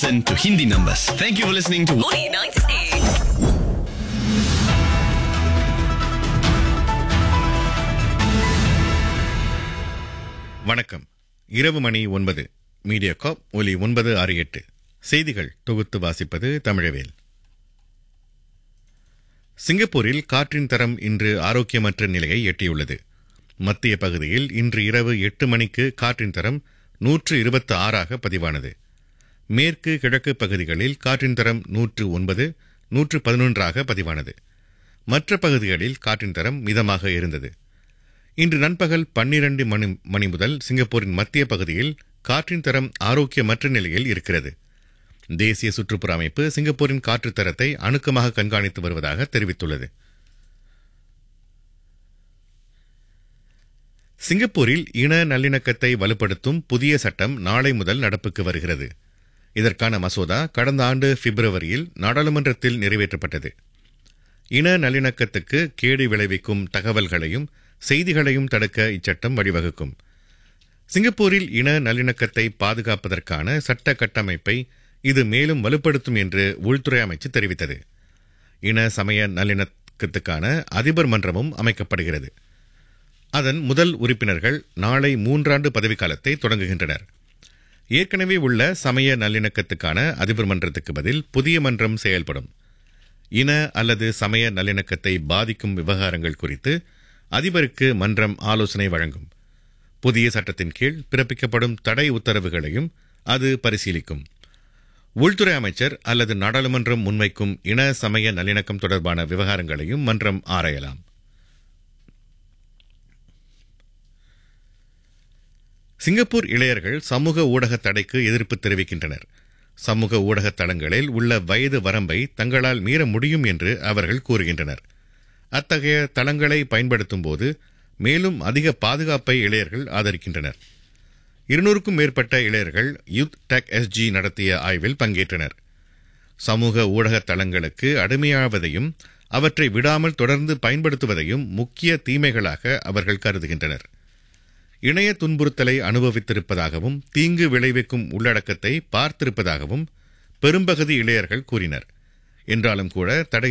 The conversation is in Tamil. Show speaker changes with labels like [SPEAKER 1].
[SPEAKER 1] Listen to Hindi numbers. Thank you for listening to
[SPEAKER 2] Morning 98.
[SPEAKER 3] வணக்கம் இரவு மணி ஒன்பது மீடியா காப் ஒலி ஒன்பது ஆறு எட்டு செய்திகள் தொகுத்து வாசிப்பது தமிழவேல் சிங்கப்பூரில் காற்றின் தரம் இன்று ஆரோக்கியமற்ற நிலையை எட்டியுள்ளது மத்திய பகுதியில் இன்று இரவு எட்டு மணிக்கு காற்றின் தரம் நூற்று இருபத்தி ஆறாக பதிவானது மேற்கு கிழக்கு பகுதிகளில் காற்றின் தரம் நூற்று ஒன்பது நூற்று பதினொன்றாக பதிவானது மற்ற பகுதிகளில் காற்றின் தரம் மிதமாக இருந்தது இன்று நண்பகல் பன்னிரண்டு மணி மணி முதல் சிங்கப்பூரின் மத்திய பகுதியில் காற்றின் தரம் ஆரோக்கியமற்ற நிலையில் இருக்கிறது தேசிய சுற்றுப்புற அமைப்பு சிங்கப்பூரின் காற்றுத் தரத்தை அணுக்கமாக கண்காணித்து வருவதாக தெரிவித்துள்ளது சிங்கப்பூரில் இன நல்லிணக்கத்தை வலுப்படுத்தும் புதிய சட்டம் நாளை முதல் நடப்புக்கு வருகிறது இதற்கான மசோதா கடந்த ஆண்டு பிப்ரவரியில் நாடாளுமன்றத்தில் நிறைவேற்றப்பட்டது இன நல்லிணக்கத்துக்கு கேடு விளைவிக்கும் தகவல்களையும் செய்திகளையும் தடுக்க இச்சட்டம் வழிவகுக்கும் சிங்கப்பூரில் இன நல்லிணக்கத்தை பாதுகாப்பதற்கான சட்ட கட்டமைப்பை இது மேலும் வலுப்படுத்தும் என்று உள்துறை அமைச்சு தெரிவித்தது இன சமய நல்லிணக்கத்துக்கான அதிபர் மன்றமும் அமைக்கப்படுகிறது அதன் முதல் உறுப்பினர்கள் நாளை மூன்றாண்டு பதவிக்காலத்தை தொடங்குகின்றனர் ஏற்கனவே உள்ள சமய நல்லிணக்கத்துக்கான அதிபர் மன்றத்துக்கு பதில் புதிய மன்றம் செயல்படும் இன அல்லது சமய நல்லிணக்கத்தை பாதிக்கும் விவகாரங்கள் குறித்து அதிபருக்கு மன்றம் ஆலோசனை வழங்கும் புதிய சட்டத்தின் கீழ் பிறப்பிக்கப்படும் தடை உத்தரவுகளையும் அது பரிசீலிக்கும் உள்துறை அமைச்சர் அல்லது நாடாளுமன்றம் முன்வைக்கும் இன சமய நல்லிணக்கம் தொடர்பான விவகாரங்களையும் மன்றம் ஆராயலாம் சிங்கப்பூர் இளையர்கள் சமூக ஊடக தடைக்கு எதிர்ப்பு தெரிவிக்கின்றனர் சமூக ஊடக தளங்களில் உள்ள வயது வரம்பை தங்களால் மீற முடியும் என்று அவர்கள் கூறுகின்றனர் அத்தகைய தளங்களை பயன்படுத்தும் போது மேலும் அதிக பாதுகாப்பை இளையர்கள் ஆதரிக்கின்றனர் இருநூறுக்கும் மேற்பட்ட இளையர்கள் யூத் டெக் எஸ்ஜி நடத்திய ஆய்வில் பங்கேற்றனர் சமூக ஊடக தளங்களுக்கு அடிமையாவதையும் அவற்றை விடாமல் தொடர்ந்து பயன்படுத்துவதையும் முக்கிய தீமைகளாக அவர்கள் கருதுகின்றனர் இணைய துன்புறுத்தலை அனுபவித்திருப்பதாகவும் தீங்கு விளைவிக்கும் உள்ளடக்கத்தை பார்த்திருப்பதாகவும் பெரும்பகுதி இளையர்கள் கூறினர் என்றாலும் கூட தடை